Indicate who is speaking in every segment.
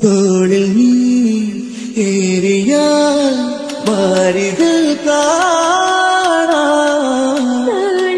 Speaker 1: തോളിൽ നീ ഏറിയ മാറികൾ കാണാം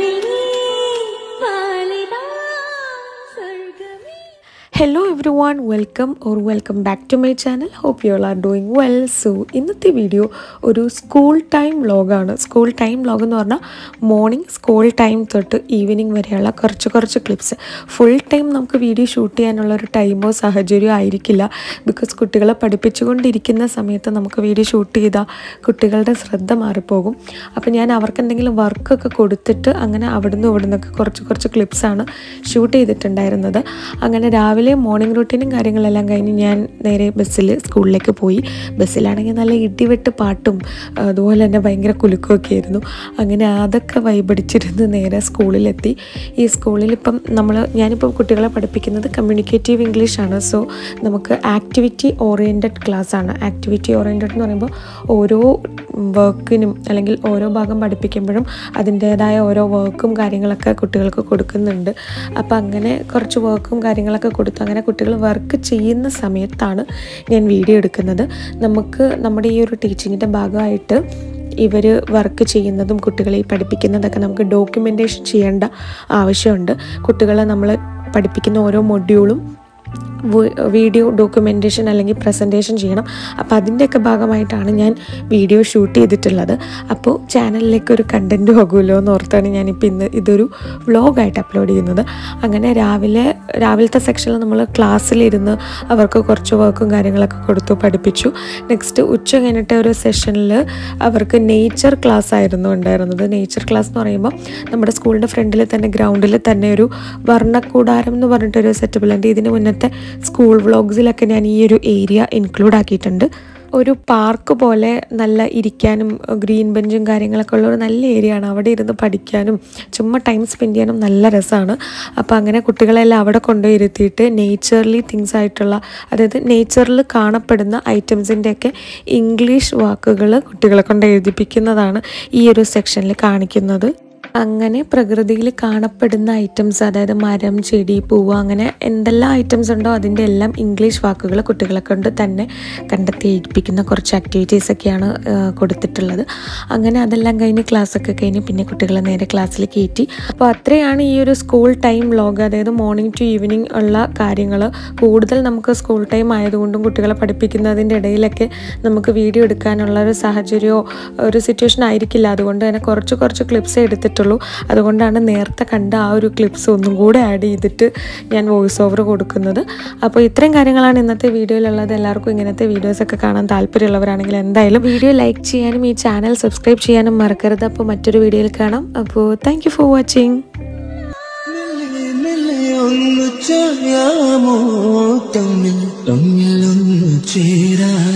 Speaker 2: hello everyone welcome or welcome back to my channel hope you are doing well so ഇന്നത്തെ വീഡിയോ ഒരു സ്കൂൾ ടൈം വ്ളോഗാണ് സ്കൂൾ ടൈം വ്ളോഗ് എന്ന് പറഞ്ഞാൽ മോർണിംഗ് സ്കൂൾ ടൈം തൊട്ട് ഈവനിങ് വരെയുള്ള കുറച്ച് കുറച്ച് ക്ലിപ്സ് ഫുൾ ടൈം നമുക്ക് വീഡിയോ ഷൂട്ട് ചെയ്യാനുള്ള ഒരു ടൈമോ സാഹചര്യമോ ആയിരിക്കില്ല ബിക്കോസ് കുട്ടികളെ പഠിപ്പിച്ചുകൊണ്ടിരിക്കുന്ന സമയത്ത് നമുക്ക് വീഡിയോ ഷൂട്ട് ചെയ്താൽ കുട്ടികളുടെ ശ്രദ്ധ മാറിപ്പോകും അപ്പോൾ ഞാൻ അവർക്ക് എന്തെങ്കിലും വർക്കൊക്കെ കൊടുത്തിട്ട് അങ്ങനെ അവിടുന്ന് ഇവിടുന്നൊക്കെ കുറച്ച് കുറച്ച് ക്ലിപ്സാണ് ഷൂട്ട് ചെയ്തിട്ടുണ്ടായിരുന്നത് അങ്ങനെ രാവിലെ മോർണിംഗ് റൂട്ടീനും കാര്യങ്ങളെല്ലാം കഴിഞ്ഞ് ഞാൻ നേരെ ബസ്സിൽ സ്കൂളിലേക്ക് പോയി ബസ്സിലാണെങ്കിൽ നല്ല ഇടിവെട്ട് പാട്ടും അതുപോലെ തന്നെ ഭയങ്കര കുലുക്കമൊക്കെ ആയിരുന്നു അങ്ങനെ അതൊക്കെ വൈബടിച്ചിരുന്ന് നേരെ സ്കൂളിലെത്തി ഈ സ്കൂളിൽ ഇപ്പം നമ്മൾ ഞാനിപ്പം കുട്ടികളെ പഠിപ്പിക്കുന്നത് കമ്മ്യൂണിക്കേറ്റീവ് ഇംഗ്ലീഷാണ് സോ നമുക്ക് ആക്ടിവിറ്റി ഓറിയൻറ്റഡ് ക്ലാസ് ആണ് ആക്ടിവിറ്റി ഓറിയൻറ്റഡ് എന്ന് പറയുമ്പോൾ ഓരോ വർക്കിനും അല്ലെങ്കിൽ ഓരോ ഭാഗം പഠിപ്പിക്കുമ്പോഴും അതിൻ്റേതായ ഓരോ വർക്കും കാര്യങ്ങളൊക്കെ കുട്ടികൾക്ക് കൊടുക്കുന്നുണ്ട് അപ്പം അങ്ങനെ കുറച്ച് വർക്കും കാര്യങ്ങളൊക്കെ കൊടുത്തു അങ്ങനെ കുട്ടികൾ വർക്ക് ചെയ്യുന്ന സമയത്താണ് ഞാൻ വീഡിയോ എടുക്കുന്നത് നമുക്ക് നമ്മുടെ ഈ ഒരു ടീച്ചിങ്ങിൻ്റെ ഭാഗമായിട്ട് ഇവർ വർക്ക് ചെയ്യുന്നതും കുട്ടികളെ പഠിപ്പിക്കുന്നതൊക്കെ നമുക്ക് ഡോക്യുമെൻറ്റേഷൻ ചെയ്യേണ്ട ആവശ്യമുണ്ട് കുട്ടികളെ നമ്മൾ പഠിപ്പിക്കുന്ന ഓരോ മൊഡ്യൂളും വീഡിയോ ഡോക്യുമെൻറ്റേഷൻ അല്ലെങ്കിൽ പ്രസൻറ്റേഷൻ ചെയ്യണം അപ്പോൾ അതിൻ്റെയൊക്കെ ഭാഗമായിട്ടാണ് ഞാൻ വീഡിയോ ഷൂട്ട് ചെയ്തിട്ടുള്ളത് അപ്പോൾ ചാനലിലേക്ക് ഒരു കണ്ടൻറ്റ് പോകുമല്ലോ എന്ന് ഓർത്താണ് ഞാനിപ്പോൾ ഇന്ന് ഇതൊരു വ്ളോഗായിട്ട് അപ്ലോഡ് ചെയ്യുന്നത് അങ്ങനെ രാവിലെ രാവിലത്തെ സെക്ഷനിൽ നമ്മൾ ക്ലാസ്സിലിരുന്ന് അവർക്ക് കുറച്ച് വർക്കും കാര്യങ്ങളൊക്കെ കൊടുത്തു പഠിപ്പിച്ചു നെക്സ്റ്റ് ഉച്ച കഴിഞ്ഞിട്ട് ഒരു സെഷനിൽ അവർക്ക് നേച്ചർ ക്ലാസ് ആയിരുന്നു ഉണ്ടായിരുന്നത് നേച്ചർ ക്ലാസ് എന്ന് പറയുമ്പോൾ നമ്മുടെ സ്കൂളിൻ്റെ ഫ്രണ്ടിൽ തന്നെ ഗ്രൗണ്ടിൽ തന്നെ ഒരു വർണ്ണക്കൂടാരം എന്ന് പറഞ്ഞിട്ടൊരു സെറ്റപ്പിലുണ്ട് ഇതിന് മുന്നത്തെ സ്കൂൾ വ്ളോഗ്സിലൊക്കെ ഞാൻ ഈ ഒരു ഏരിയ ഇൻക്ലൂഡ് ആക്കിയിട്ടുണ്ട് ഒരു പാർക്ക് പോലെ നല്ല ഇരിക്കാനും ഗ്രീൻ ബെഞ്ചും കാര്യങ്ങളൊക്കെ ഉള്ള ഒരു നല്ല ഏരിയ ആണ് അവിടെ ഇരുന്ന് പഠിക്കാനും ചുമ്മാ ടൈം സ്പെൻഡ് ചെയ്യാനും നല്ല രസമാണ് അപ്പോൾ അങ്ങനെ കുട്ടികളെല്ലാം അവിടെ കൊണ്ടുപോയി ഇരുത്തിയിട്ട് നേച്ചർലി തിങ്സ് ആയിട്ടുള്ള അതായത് നേച്ചറിൽ കാണപ്പെടുന്ന ഐറ്റംസിൻ്റെയൊക്കെ ഇംഗ്ലീഷ് വാക്കുകൾ കുട്ടികളെ കൊണ്ട് എഴുതിപ്പിക്കുന്നതാണ് ഈ ഒരു സെക്ഷനിൽ കാണിക്കുന്നത് അങ്ങനെ പ്രകൃതിയിൽ കാണപ്പെടുന്ന ഐറ്റംസ് അതായത് മരം ചെടി പൂവ് അങ്ങനെ എന്തെല്ലാം ഐറ്റംസ് ഉണ്ടോ അതിൻ്റെ എല്ലാം ഇംഗ്ലീഷ് വാക്കുകൾ കുട്ടികളെ കൊണ്ട് തന്നെ കണ്ടെത്തി എഴുതിപ്പിക്കുന്ന കുറച്ച് ആക്ടിവിറ്റീസ് ഒക്കെയാണ് കൊടുത്തിട്ടുള്ളത് അങ്ങനെ അതെല്ലാം കഴിഞ്ഞ് ക്ലാസ്സൊക്കെ കഴിഞ്ഞ് പിന്നെ കുട്ടികളെ നേരെ ക്ലാസ്സിൽ കയറ്റി അപ്പോൾ അത്രയാണ് ഈ ഒരു സ്കൂൾ ടൈം വ്ലോഗ് അതായത് മോർണിംഗ് ടു ഈവനിങ് ഉള്ള കാര്യങ്ങൾ കൂടുതൽ നമുക്ക് സ്കൂൾ ടൈം ആയതുകൊണ്ടും കുട്ടികളെ പഠിപ്പിക്കുന്നതിൻ്റെ ഇടയിലൊക്കെ നമുക്ക് വീഡിയോ എടുക്കാനുള്ള ഒരു സാഹചര്യമോ ഒരു സിറ്റുവേഷൻ ആയിരിക്കില്ല അതുകൊണ്ട് തന്നെ കുറച്ച് കുറച്ച് ക്ലിപ്സ് എടുത്തിട്ടുള്ളൂ അതുകൊണ്ടാണ് നേരത്തെ കണ്ട ആ ഒരു ക്ലിപ്സ് ഒന്നും കൂടെ ആഡ് ചെയ്തിട്ട് ഞാൻ വോയിസ് ഓവർ കൊടുക്കുന്നത് അപ്പോൾ ഇത്രയും കാര്യങ്ങളാണ് ഇന്നത്തെ വീഡിയോയിലുള്ളത് എല്ലാവർക്കും ഇങ്ങനത്തെ വീഡിയോസൊക്കെ കാണാൻ താല്പര്യമുള്ളവരാണെങ്കിൽ എന്തായാലും വീഡിയോ ലൈക്ക് ചെയ്യാനും ഈ ചാനൽ സബ്സ്ക്രൈബ് ചെയ്യാനും മറക്കരുത് അപ്പോൾ മറ്റൊരു വീഡിയോയിൽ കാണാം അപ്പോൾ താങ്ക് ഫോർ വാച്ചിങ്
Speaker 1: മെല്ലെ മെല്ലെ ഒന്ന് ചായാമോ തമ്മിൽ തമ്മിൽ ഒന്ന് ചേരാ